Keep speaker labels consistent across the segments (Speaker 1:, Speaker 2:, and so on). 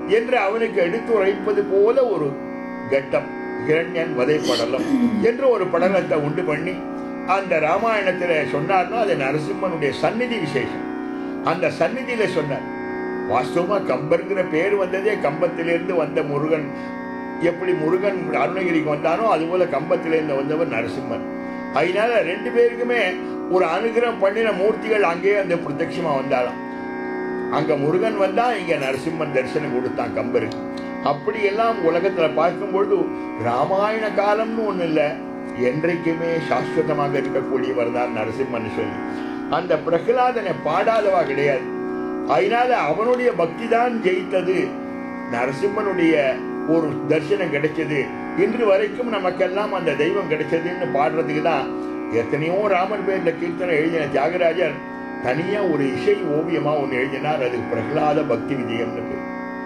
Speaker 1: என்று அவனுக்கு எடுத்து உரைப்பது போல ஒரு கட்டம் இரண்யன் வதை படலம் என்று ஒரு படலத்தை உண்டு பண்ணி அந்த ராமாயணத்துல சொன்னார்னா அது நரசிம்மனுடைய சந்நிதி விசேஷம் அந்த சந்நிதியில சொன்னார் வாஸ்தவமா கம்பருங்கிற பேர் வந்ததே கம்பத்திலிருந்து வந்த முருகன் எப்படி முருகன் அருணகிரிக்கு வந்தானோ அதுபோல கம்பத்திலிருந்து வந்தவர் நரசிம்மன் அதனால ரெண்டு பேருக்குமே ஒரு அனுகிரகம் பண்ணின மூர்த்திகள் அங்கேயே அந்த பிரத்யட்சமா வந்தாலாம் அங்க முருகன் வந்தா இங்க நரசிம்மன் தரிசனம் கொடுத்தான் கம்பருக்கு அப்படி எல்லாம் உலகத்துல பார்க்கும்பொழுது ராமாயண காலம்னு ஒண்ணு இல்ல என்றைக்குமே சாஸ்வதமாக இருக்கக்கூடியவர் தான் நரசிம்மன் சொல்லி அந்த பிரகலாதனை பாடாதவா கிடையாது அதனால அவனுடைய பக்தி தான் ஜெயித்தது நரசிம்மனுடைய ஒரு தரிசனம் கிடைச்சது இன்று வரைக்கும் நமக்கெல்லாம் அந்த தெய்வம் கிடைச்சதுன்னு பாடுறதுக்கு தான் எத்தனையோ ராமர் பேர்ல கீர்த்தனை எழுதின தியாகராஜர் தனியா ஒரு இசை ஓவியமா ஒண்ணு எழுதினார் அது பிரகலாத பக்தி விஜயம்னு பேர்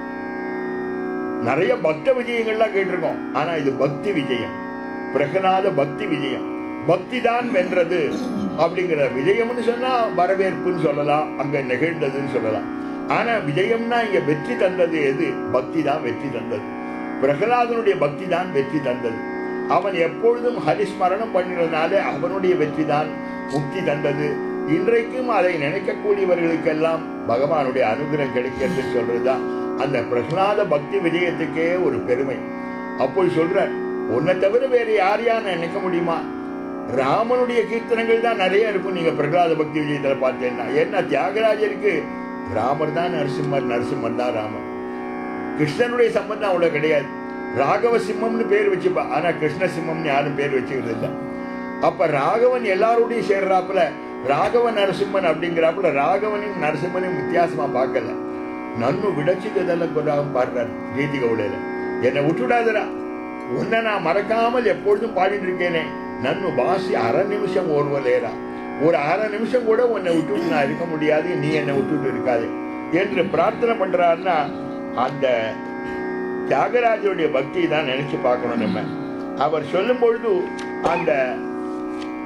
Speaker 1: நிறைய பக்த விஜயங்கள்லாம் கேட்டிருக்கோம் ஆனா இது பக்தி விஜயம் பிரகலாத பக்தி விஜயம் பக்தி தான் வென்றது அப்படிங்கிற விஜயம்னு சொன்னா வரவேற்புன்னு சொல்லலாம் அங்க நிகழ்ந்ததுன்னு சொல்லலாம் ஆனா விஜயம்னா இங்க வெற்றி தந்தது எது பக்தி தான் வெற்றி தந்தது பிரகலாதனுடைய பக்தி தான் வெற்றி தந்தது அவன் எப்பொழுதும் ஹரிஸ்மரணம் பண்ணினதுனால அவனுடைய வெற்றி தான் முக்தி தந்தது இன்றைக்கும் அதை நினைக்கக்கூடியவர்களுக்கெல்லாம் பகவானுடைய அனுகிரகம் கிடைக்கிறது சொல்றதுதான் அந்த பிரகலாத பக்தி விஜயத்துக்கே ஒரு பெருமை அப்போ சொல்ற உன்னை தவிர வேற யார் யார் நினைக்க முடியுமா ராமனுடைய கீர்த்தனங்கள் தான் நிறைய இருக்கும் நீங்க பிரகலாத பக்தி விஜயத்துல பார்த்தேன்னா என்ன தியாகராஜருக்கு ராமர் தான் நரசிம்மர் நரசிம்மன் தான் ராமர் கிருஷ்ணனுடைய சம்பந்தம் அவ்வளவு கிடையாது ராகவ சிம்மம்னு பேர் வச்சுப்பா ஆனா கிருஷ்ண சிம்மம்னு யாரும் பேர் வச்சுக்கிறது இல்லை அப்ப ராகவன் எல்லாரோடையும் சேர்றாப்புல ராகவ நரசிம்மன் அப்படிங்கிறாப்புல ராகவனையும் நரசிம்மனையும் வித்தியாசமா பார்க்கல நன்னு விடச்சிக்கதெல்லாம் கொண்டாக பாடுறாரு கீதி கவுடையில என்னை விட்டுடாதரா உன்னை நான் மறக்காமல் எப்பொழுதும் பாடிட்டு இருக்கேனே நன்னு வாசி அரை நிமிஷம் ஓர்வலேரா ஒரு அரை நிமிஷம் கூட உன்னை விட்டுட்டு நான் இருக்க முடியாது நீ என்னை விட்டுட்டு இருக்காது என்று பிரார்த்தனை பண்றாருன்னா அந்த தியாகராஜருடைய பக்தியை தான் நினைச்சு பார்க்கணும் நம்ம அவர் சொல்லும் பொழுது அந்த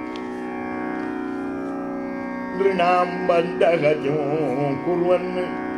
Speaker 1: நாம் பந்தகஜம் குருவன்